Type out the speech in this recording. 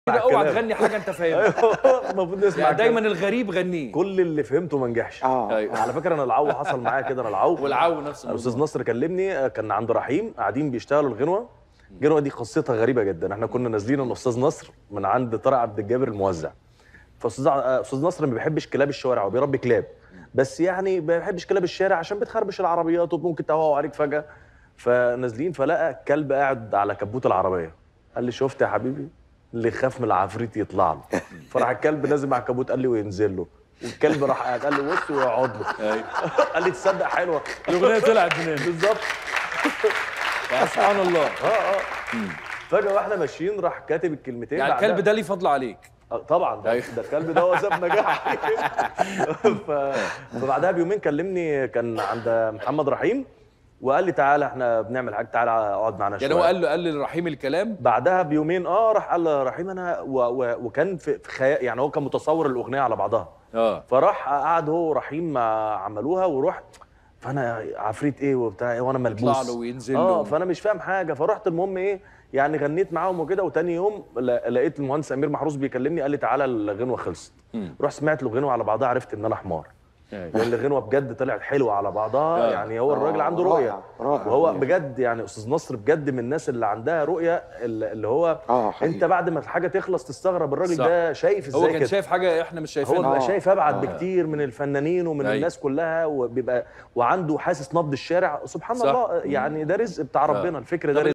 كده اوعى الكلام. تغني حاجه انت فاهمها المفروض نسمع يعني دايما الكلام. الغريب غنيه كل اللي فهمته ما نجحش اه أيوة. على فكره انا العو حصل معايا كده انا العو والعو نفس الاستاذ الموضوع نصر كلمني آه، كان عند رحيم قاعدين بيشتغلوا الغنوه الغنوه دي قصتها غريبه جدا احنا كنا نازلين انا استاذ نصر من عند طارق عبد الجابر الموزع فاستاذ ع- آه، استاذ نصر ما بيحبش كلاب الشوارع هو بيربي كلاب بس يعني ما بيحبش كلاب الشارع عشان بتخربش العربيات وممكن تهوى عليك فجاه فنازلين فلقى كلب قاعد على كبوت العربيه قال لي شفت يا حبيبي اللي خاف من العفريت يطلع له فراح الكلب نازل مع الكبوت قال لي وينزل له والكلب راح قاعد قال لي بص ويقعد له أيوة. قال لي تصدق حلوه الاغنيه طلعت منين بالظبط يا سبحان الله اه اه فجاه واحنا ماشيين راح كاتب الكلمتين يعني بعدها- الكلب ده ليه فضل عليك آه، طبعا ده, أيوة. ده الكلب ده هو ساب نجاح ف... فبعدها بيومين كلمني كان عند محمد رحيم وقال لي تعالى احنا بنعمل حاجه تعالى اقعد معانا يعني شويه هو قال له قال لرحيم الكلام بعدها بيومين اه راح قال له رحيم انا و... و... وكان في, في خيال يعني هو كان متصور الاغنيه على بعضها اه فراح قعد هو ورحيم مع- عملوها ورحت فانا عفريت ايه وبتاع ايه وانا ملبوس يطلع له وينزل اه له فانا مش فاهم حاجه فرحت المهم ايه يعني غنيت معاهم وكده وتاني يوم ل- لقيت المهندس امير محروس بيكلمني قال لي تعالى الغنوه خلصت مم. رحت سمعت الغنوه على بعضها عرفت ان انا حمار أيوة. لان الغنوه بجد طلعت حلوه على بعضها آه. يعني هو الراجل آه، عنده رائع، رؤيه رائع. وهو بجد يعني استاذ نصر بجد من الناس اللي عندها رؤيه اللي اللي هو اه حقيقي. انت بعد ما الحاجه تخلص تستغرب الراجل صح. ده شايف ازاي هو كان كده شايف حاجه احنا مش هو شايفينها بيبقى آه. شايف ابعد آه. بكتير من الفنانين ومن أيوة. الناس كلها وبيبقى وعنده حاسس نبض الشارع سبحان صح. الله يعني ده رزق بتاع ربنا الفكر ده طب رزق